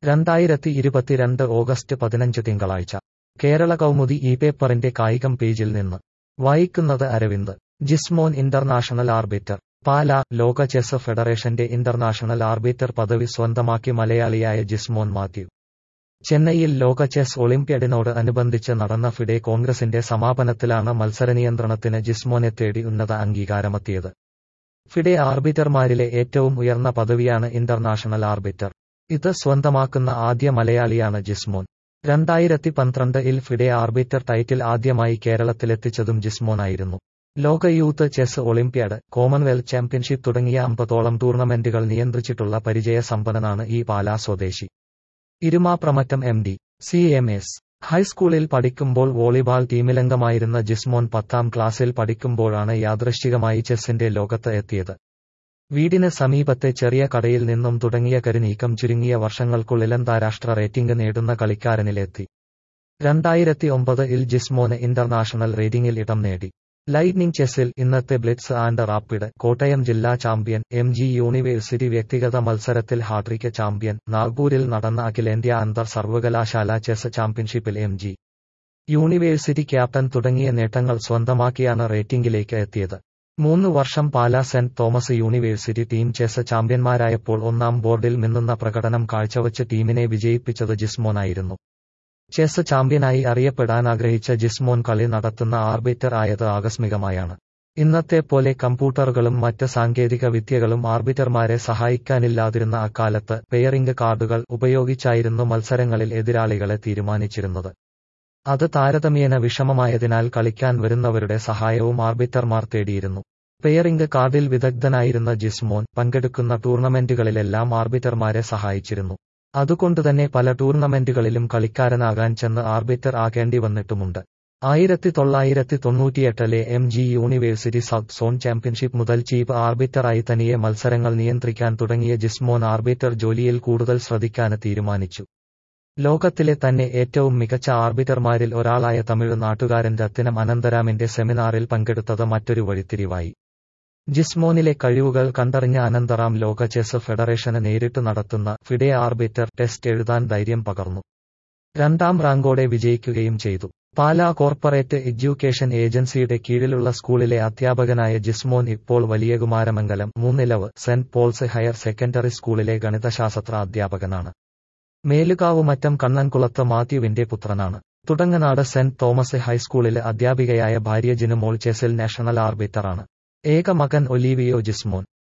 രണ്ടായിരത്തി ഇരുപത്തിരണ്ട് ഓഗസ്റ്റ് പതിനഞ്ച് തിങ്കളാഴ്ച കേരള കൗമുദി ഈ പേപ്പറിന്റെ കായികം പേജിൽ നിന്ന് വായിക്കുന്നത് അരവിന്ദ് ജിസ്മോൻ ഇന്റർനാഷണൽ ആർബിറ്റർ പാല ലോക ചെസ് ഫെഡറേഷന്റെ ഇന്റർനാഷണൽ ആർബിറ്റർ പദവി സ്വന്തമാക്കി മലയാളിയായ ജിസ്മോൻ മാത്യു ചെന്നൈയിൽ ലോക ചെസ് ഒളിമ്പ്യാഡിനോട് അനുബന്ധിച്ച് നടന്ന ഫിഡെ കോൺഗ്രസിന്റെ സമാപനത്തിലാണ് മത്സരനിയന്ത്രണത്തിന് ജിസ്മോനെ തേടി ഉന്നത അംഗീകാരമെത്തിയത് ഫിഡെ ആർബിറ്റർമാരിലെ ഏറ്റവും ഉയർന്ന പദവിയാണ് ഇന്റർനാഷണൽ ആർബിറ്റർ ഇത് സ്വന്തമാക്കുന്ന ആദ്യ മലയാളിയാണ് ജിസ്മോൻ രണ്ടായിരത്തി പന്ത്രണ്ട് ഇൽ ഫിഡെ ആർബിറ്റർ ടൈറ്റിൽ ആദ്യമായി കേരളത്തിലെത്തിച്ചതും ജിസ്മോനായിരുന്നു ലോക youth chess olympiad commonwealth championship തുടങ്ങിയ അമ്പതോളം ടൂർണമെന്റുകൾ നിയന്ത്രിച്ചിട്ടുള്ള പരിചയസമ്പന്നനാണ് ഈ പാലാ സ്വദേശി Irumapramattam M D C M S ഹൈസ്കൂളിൽ പഠിക്കുമ്പോൾ വോളിബാൾ ടീമിലംഗമായിരുന്ന ജിസ്മോൻ പത്താം ക്ലാസ്സിൽ പഠിക്കുമ്പോഴാണ് യാദൃശ്ചികമായി ചെസ്സിന്റെ ലോകത്ത് എത്തിയത് വീടിന് സമീപത്തെ ചെറിയ കടയിൽ നിന്നും തുടങ്ങിയ കരുനീക്കം ചുരുങ്ങിയ വർഷങ്ങൾക്കുള്ളിൽ അന്താരാഷ്ട്ര റേറ്റിംഗ് നേടുന്ന കളിക്കാരനിലെത്തി രണ്ടായിരത്തി ഒമ്പത് ഇൽ ജിസ്മോന് ഇന്റർനാഷണൽ റേറ്റിംഗിൽ ഇടം നേടി ലൈറ്റ്നിംഗ് ചെസ്സിൽ ഇന്നത്തെ ബ്ലിറ്റ്സ് ആൻഡ് റാപ്പിഡ് കോട്ടയം ജില്ലാ ചാമ്പ്യൻ എം ജി യൂണിവേഴ്സിറ്റി വ്യക്തിഗത മത്സരത്തിൽ ഹാട്രിക് ചാമ്പ്യൻ നാഗ്പൂരിൽ നടന്ന അഖിലേന്ത്യാ അന്തർ സർവകലാശാല ചെസ് ചാമ്പ്യൻഷിപ്പിൽ എം ജി യൂണിവേഴ്സിറ്റി ക്യാപ്റ്റൻ തുടങ്ങിയ നേട്ടങ്ങൾ സ്വന്തമാക്കിയാണ് റേറ്റിംഗിലേക്ക് എത്തിയത് മൂന്ന് വർഷം Pala Saint Thomas university team chess ചാമ്പ്യന്മാരായപ്പോൾ ഒന്നാം ബോർഡിൽ മിന്നുന്ന പ്രകടനം കാഴ്ചവച്ച് ടീമിനെ വിജയിപ്പിച്ചത് ജിസ്മോനായിരുന്നു ചെസ് ചാമ്പ്യനായി അറിയപ്പെടാൻ ആഗ്രഹിച്ച ജിസ്മോൻ കളി നടത്തുന്ന ആർബിറ്റർ ആയത് ആകസ്മികമായാണ് ഇന്നത്തെ പോലെ കമ്പ്യൂട്ടറുകളും മറ്റ് സാങ്കേതിക വിദ്യകളും ആർബിറ്റർമാരെ സഹായിക്കാനില്ലാതിരുന്ന അക്കാലത്ത് പെയറിംഗ് കാർഡുകൾ ഉപയോഗിച്ചായിരുന്നു മത്സരങ്ങളിൽ എതിരാളികളെ തീരുമാനിച്ചിരുന്നത് അത് താരതമ്യേന വിഷമമായതിനാൽ കളിക്കാൻ വരുന്നവരുടെ സഹായവും ആർബിറ്റർമാർ തേടിയിരുന്നു പെയറിംഗ് കാർഡിൽ വിദഗ്ധനായിരുന്ന ജിസ്മോൻ പങ്കെടുക്കുന്ന ടൂർണമെന്റുകളിലെല്ലാം ആർബിറ്റർമാരെ സഹായിച്ചിരുന്നു അതുകൊണ്ടുതന്നെ പല ടൂർണമെന്റുകളിലും കളിക്കാരനാകാൻ ചെന്ന് ആർബിറ്റർ ആകേണ്ടി വന്നിട്ടുമുണ്ട് ആയിരത്തി തൊള്ളായിരത്തി തൊണ്ണൂറ്റിയെട്ടിലെ M G university south zone championship മുതൽ ചീഫ് ആർബിറ്ററായി തനിയെ മത്സരങ്ങൾ നിയന്ത്രിക്കാൻ തുടങ്ങിയ ജിസ്മോൻ ആർബിറ്റർ ജോലിയിൽ കൂടുതൽ ശ്രദ്ധിക്കാൻ തീരുമാനിച്ചു ലോകത്തിലെ തന്നെ ഏറ്റവും മികച്ച ആർബിറ്റർമാരിൽ ഒരാളായ തമിഴ് നാട്ടുകാരൻ രത്തിനം അനന്തരാമിന്റെ സെമിനാറിൽ പങ്കെടുത്തത് മറ്റൊരു വഴിത്തിരിവായി ജിസ്മോനിലെ കഴിവുകൾ കണ്ടറിഞ്ഞ അനന്തറാം ലോക ചെസ് ഫെഡറേഷന് നേരിട്ട് നടത്തുന്ന ഫിഡെ ആർബിറ്റർ ടെസ്റ്റ് എഴുതാൻ ധൈര്യം പകർന്നു രണ്ടാം റാങ്കോടെ വിജയിക്കുകയും ചെയ്തു പാലാ കോർപ്പറേറ്റ് എഡ്യൂക്കേഷൻ ഏജൻസിയുടെ കീഴിലുള്ള സ്കൂളിലെ അധ്യാപകനായ ജിസ്മോൻ ഇപ്പോൾ Valiyakumaramangalam Moonnilavu Saint Paul's higher secondary സ്കൂളിലെ ഗണിതശാസ്ത്ര അധ്യാപകനാണ് മേലുകാവുമറ്റം കണ്ണൻകുളത്ത് മാത്യുവിന്റെ പുത്രനാണ് തുടങ്ങനാട് സെന്റ് തോമസ് ഹൈസ്കൂളിലെ അധ്യാപികയായ ഭാര്യ ജിനുമോൾ ചെസിൽ നാഷണൽ ആർബിറ്ററാണ് ഏക മകൻ ഒലീവിയോ ജിസ്മോൻ